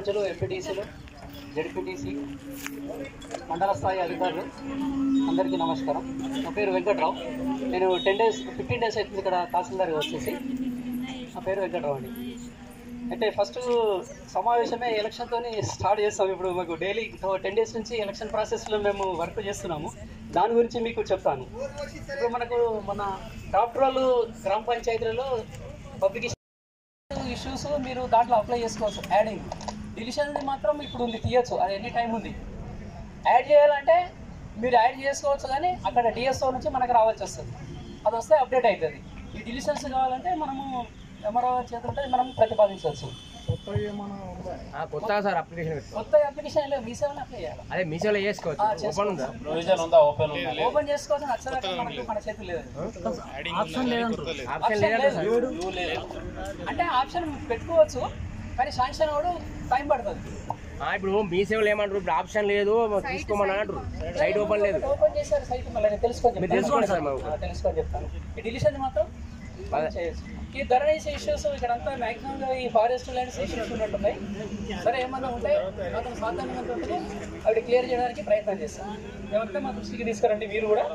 సర్పంచులు ఎంపీటీసీలు జడ్పీటీసీ మండల స్థాయి అధికారులు అందరికీ నమస్కారం నా పేరు వెంకట్రావు నేను టెన్ డేస్ ఫిఫ్టీన్ డేస్ అవుతుంది ఇక్కడ తహసీల్దార్గా వచ్చేసి నా పేరు వెంకట్రావు అండి అయితే ఫస్ట్ సమావేశమే ఎలక్షన్తో స్టార్ట్ చేస్తాం ఇప్పుడు మాకు డైలీ టెన్ డేస్ నుంచి ఎలక్షన్ ప్రాసెస్లో మేము వర్క్ చేస్తున్నాము దాని గురించి మీకు చెప్తాను ఇప్పుడు మనకు మన డాక్టర్లు గ్రామ పంచాయతీలలో పబ్లికేషన్ ఇష్యూస్ మీరు దాంట్లో అప్లై చేసుకోవచ్చు యాడింగ్ డిలిషన్ మాత్రం ఇప్పుడు ఉంది తీయచ్చు అది ఎనీ టైం ఉంది యాడ్ చేయాలంటే మీరు యాడ్ చేసుకోవచ్చు కానీ అక్కడ డిఎస్ఓ నుంచి మనకు రావాల్సి వస్తుంది అది వస్తే అప్డేట్ అవుతుంది ఈ డిలిషన్స్ కావాలంటే మనము ఎంఆర్ఓ చేతుంటే మనం ప్రతిపాదించవచ్చు ఆ, కొత్తగా సార్ అప్లికేషన్ పెట్టు కొత్త అప్లికేషన్ మీ సేవలు అప్లై చేయాలి అదే మీషోలో చేసుకోవచ్చు ఆ, ఓపెన్ ఉందా ప్రొవిజన్ ఉందా ఓపెన్ ఉందా ఓపెన్ చేసుకోవచ్చు నచ్చలేక మనకి మన చేతులు లేదు ఆప్షన్ ఆప్షన్ లేదంట సార్ లేదు. అంటే ఆప్షన్ పెట్టుకోవచ్చు కానీ శాంక్షన్ కూడా టైం పడుతుంది ఆ, ఇప్పుడు మీ సేవలు ఏమంటారు ఇప్పుడు ఆప్షన్ లేదు తీసుకోమని అంటారు సైట్ ఓపెన్ లేదు ఓపెన్ చేశారు సైట్ మళ్ళీ నేను తెలుసుకొని మీరు చెప్తాను. తెలుసుకోండి సార్ మాకు. ఆ, తెలుసుకొని చెప్తాను ఈ డిలిషన్ మాత్రం అదే. చేయొచ్చు ఈ ధరణీస్ ఇష్యూస్ ఇక్కడ అంతా మాక్సిమం ఈ ఫారెస్ట్ ల్యాండ్స్ ఇష్యూస్ ఉన్నట్టున్నాయి సరే ఏమన్నా ఉంటే అతను సాధారణంగా ఉంటుంది అవి క్లియర్ చేయడానికి ప్రయత్నం చేస్తాను ఏమంటే మా దృష్టికి తీసుకురండి మీరు కూడా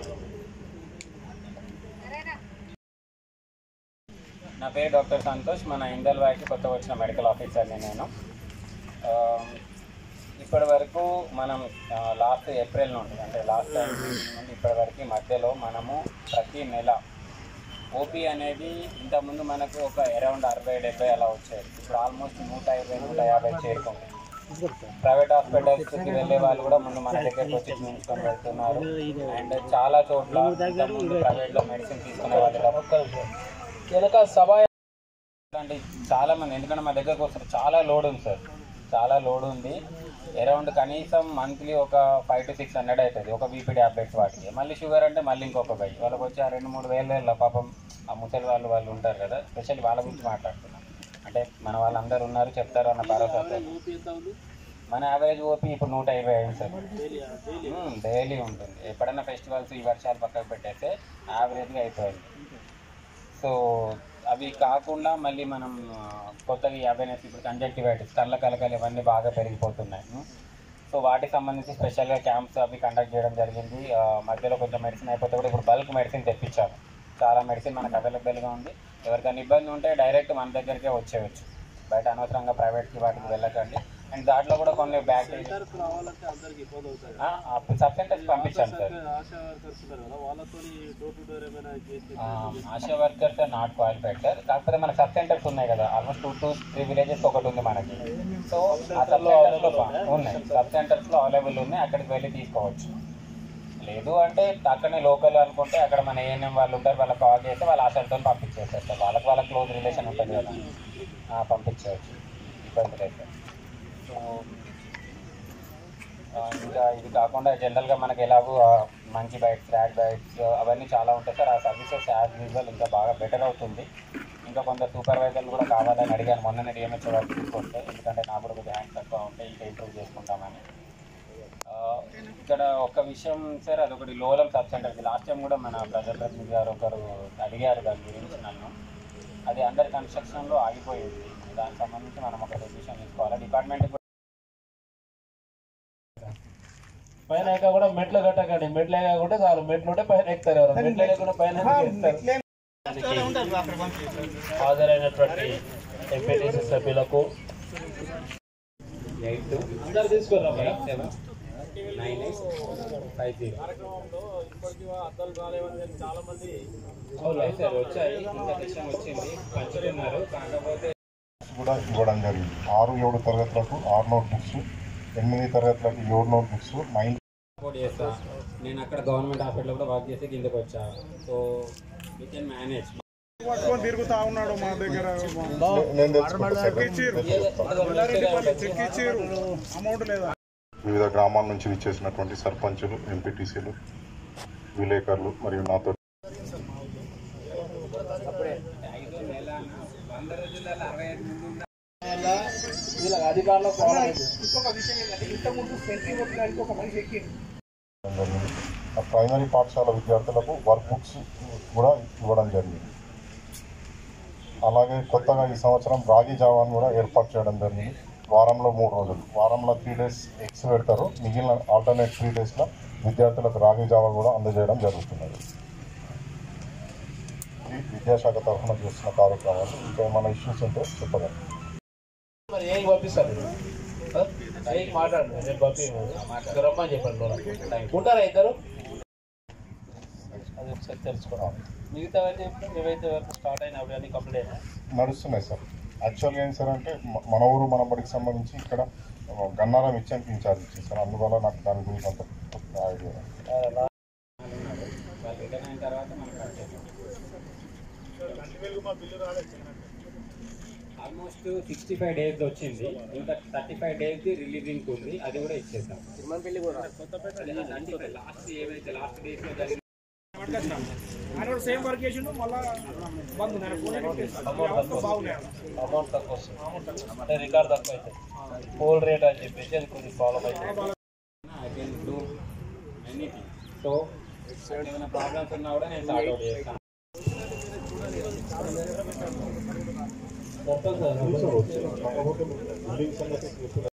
నా పేరు డాక్టర్ సంతోష్ మన ఇండల్ వ్యాక్కి కొత్త వచ్చిన మెడికల్ ఆఫీసర్ని నేను ఆ, ఇప్పటి వరకు మనం లాస్ట్ ఏప్రిల్ నుండి అంటే లాస్ట్ టైం నుండి ఇప్పటి వరకు మధ్యలో మనము ప్రతి నెల ఓపీ అనేది ఇంతకుముందు మనకు ఒక అరౌండ్ అరవై డెబ్బై అలా వచ్చేది ఇప్పుడు ఆల్మోస్ట్ నూట ఇరవై నూట యాభై చేరుకుంది ప్రైవేట్ హాస్పిటల్స్కి వెళ్ళే వాళ్ళు కూడా ముందు మన దగ్గరికి వచ్చి చూపించుకొని వెళ్తున్నారు అండ్ చాలా చోట్ల ఇంతకుముందు ప్రైవేట్లో మెడిసిన్ తీసుకునే వాళ్ళు డబ్బులు వెనక సభ అంటే చాలా మంది ఎందుకంటే మా దగ్గరకు వస్తారు చాలా లోడ్ ఉంది సార్ చాలా లోడ్ ఉంది అరౌండ్ కనీసం మంత్లీ ఒక ఫైవ్ టు సిక్స్ హండ్రెడ్ అవుతుంది ఒక బీపీ ట్యాబ్లెట్స్ వాటికి మళ్ళీ షుగర్ అంటే మళ్ళీ ఇంకొక బై వాళ్ళకి వచ్చి ఆ రెండు మూడు వేలు వేల పాపం ఆ ముసలి వాళ్ళు వాళ్ళు ఉంటారు కదా స్పెషల్లీ వాళ్ళ గురించి మాట్లాడుతున్నాం అంటే మన వాళ్ళందరూ ఉన్నారు చెప్తారు అన్న భరోసా మన యావరేజ్ ఓపీ ఇప్పుడు నూట ఇరవై అయింది సార్ డైలీ ఉంటుంది ఎప్పుడైనా ఫెస్టివల్స్ ఈ వర్షాలు పక్కకు పెట్టేస్తే యావరేజ్గా అయిపోయింది సో అవి కాకుండా మళ్ళీ మనం ఆ, కొత్తగా ఈ అవేర్నెస్ ఇప్పుడు కంజక్టివైటిస్ కళ్ళ కలకలు ఇవన్నీ బాగా పెరిగిపోతున్నాయి ఉం. సో వాటికి సంబంధించి స్పెషల్గా క్యాంప్స్ అవి కండక్ట్ చేయడం జరిగింది ఆ, మధ్యలో కొంచెం మెడిసిన్ అయిపోతే కూడా ఇప్పుడు బల్క్ మెడిసిన్ తెప్పించాము చాలా మెడిసిన్ మనకు అవైలబుల్గా ఉంది ఎవరికైనా ఇబ్బంది ఉంటే డైరెక్ట్ మన దగ్గరికే వచ్చేయచ్చు బయట అనవసరంగా ప్రైవేట్కి వాటికి వెళ్ళకండి అండ్ దాంట్లో కూడా కొన్ని బ్యాక్టీరియా సబ్ సెంటర్స్ పంపించాను సార్ ఆ, ASHA workers are not qualified sir కాకపోతే మన సబ్ సెంటర్స్ ఉన్నాయి కదా almost two to three villages ఒకటి ఉంది మనకి సో ఆ సబ్ సెంటర్స్లో ఉన్నాయి సబ్ సెంటర్స్లో అవైలబుల్ ఉన్నాయి అక్కడికి వెళ్ళి తీసుకోవచ్చు లేదు అంటే అక్కడనే లోకల్ అనుకుంటే అక్కడ మన ఏఎన్ఎం వాళ్ళు ఉంటారు వాళ్ళకి కాల్ చేస్తే వాళ్ళ ఆశలతో పంపించేస్తారు సార్ వాళ్ళకి వాళ్ళ క్లోజ్ రిలేషన్ ఉంటుంది కదా ఆ, పంపించవచ్చు ఇబ్బంది లేదు సార్ సో ఆ, ఇంకా ఇది కాకుండా జనరల్గా మనకి ఎలాగో ఆ, మంచి బైట్స్ ర్యాడ్ బైట్స్ అవన్నీ చాలా ఉంటాయి సార్ ఆ సర్వీసెస్ యాజ్ యూజువల్ ఇంకా బాగా బెటర్ అవుతుంది ఇంకా కొందరు సూపర్వైజర్లు కూడా కావాలని అడిగాను మొన్ననే డిఎంహెచ్ఓ గారు తీసుకొస్తే ఎందుకంటే నాకు కూడా కొద్దిగా హ్యాండ్ తక్కువ ఉంటే ఇంకా ఇంప్రూవ్ చేసుకుంటామని ఆ, ఇక్కడ ఒక విషయం సార్ అదొకటి లోలం సబ్ సెంటర్కి లాస్ట్ టైం కూడా మన ప్రజాప్రతినిధి గారు ఒకరు అడిగారు దాని గురించి నన్ను అది అండర్ కన్స్ట్రక్షన్లో ఆగిపోయింది దానికి సంబంధించి మనం ఒక డెసిషన్ తీసుకోవాలి డిపార్ట్మెంట్ పైన ఎక్క కూడా మెట్లు కట్టకండి మెట్లు ఎక్కకుంటే చాలు మెట్లు ఉంటే పైన ఎక్కుతారు ఎవరు మెట్లు ఎక్కకుండా పైన ఎందుకు ఎక్కుతారు? హాజరైనటువంటి ఎంపీటీసీ సభ్యులకు ఎయిట్ టూ అందరు తీసుకురా eight seven nine eight five zero అవును సార్ వచ్చాయి ఇంకా విషయం వచ్చింది పంచుతున్నారు కాకపోతే కూడా ఇవ్వడం జరిగింది ఆరు ఏడు తరగతులకు ఆరు నోట్ బుక్స్ ఎనిమిది తరగతులకు ఏడు నోట్ బుక్స్ నైన్ సపోర్ట్ చేస్తా నేను అక్కడ గవర్నమెంట్ హాస్పిటల్ కూడా వర్క్ చేసి కిందకి వచ్చా సో వీ కెన్ మేనేజ్ పట్టుకొని తిరుగుతా ఉన్నాడు మా దగ్గర నేను తెలుసుకుంటా సార్. చెక్కిచ్చారు అమౌంట్ లేదా వివిధ గ్రామాల నుంచి విచ్చేసినటువంటి సర్పంచులు ఎంపీటీసీలు విలేకరులు మరియు నాతో ఐదు నెల వంద రోజులలో అరవై ఐదు మంది ఉన్నారు. వీళ్ళకి అధికారులకు ప్రాబ్లం అయితే. జరిగింది ఆ ప్రైమరీ పాఠశాల విద్యార్థులకు వర్క్ బుక్స్ కూడా ఇవ్వడం జరిగింది అలాగే కొత్తగా ఈ సంవత్సరం రాగి జావాను కూడా ఏర్పాటు చేయడం జరిగింది వారంలో మూడు రోజులు వారంలో త్రీ డేస్ ఎక్స్ పెడతారు మిగిలిన ఆల్టర్నేట్ త్రీ డేస్లో విద్యార్థులకు రాగి జావా కూడా అందజేయడం జరుగుతున్నది ఇది విద్యాశాఖ తరఫున చేస్తున్న కార్యక్రమాలు ఇంకా ఏమైనా ఇష్యూస్ ఉంటే చెప్పగలరు మరి ఏం పంపిస్తారు ఆ? ఏం మాట్లాడండి రేపు పంపి రమ్మని చెప్పండి లోన. ఉంటారా ఇద్దరు అది ఒకసారి తెలుసుకోవడం మిగతా అయితే ఇప్పుడు ఏవైతే వరకు స్టార్ట్ అయినా అవి అన్ని కంప్లీట్ అయినా నడుస్తున్నాయి సార్ యాక్చువల్గా ఏం సార్ అంటే మ- మన ఊరు మన బడికి సంబంధించి ఇక్కడ ఆ, గన్నారం ఇచ్చానికి ఇన్ఛార్జ్ ఇచ్చింది సార్ అందువల్ల నాకు దాని గురించి అంత ఐడియా లేదు. వాళ్ళు రిటర్న్ అయిన తర్వాత మనం కట్ చేస్తాం ఆల్మోస్ట్ సిక్స్టీ ఫైవ్ డేస్ వచ్చింది ఇంకా థర్టీ ఫైవ్ డేస్ రిలీజింగ్ ఉంది అది కూడా ఇచ్చేద్దాం తిరుమలపల్లి కూడా లాస్ట్ ఏవైతే లాస్ట్ డేస్ లో జరిగిన ఆయన సేమ్ వర్క్ చేసిండు మళ్ళా బంద్ ఉంది. ఆయన ఫోన్ చేసి బాగున్నాయి అమౌంట్ తక్కువ వస్తుంది అంటే రికార్డ్ తక్కువ అవుతుంది హోల్ రేట్ అని చెప్పేసి అది కొద్దిగా ప్రాబ్లం అవుతుంది I can do anything so ఏమైనా ప్రాబ్లమ్స్ ఉన్నా కూడా నేను సార్ట్ అవుట్ చేస్తాను మొత్తం సార్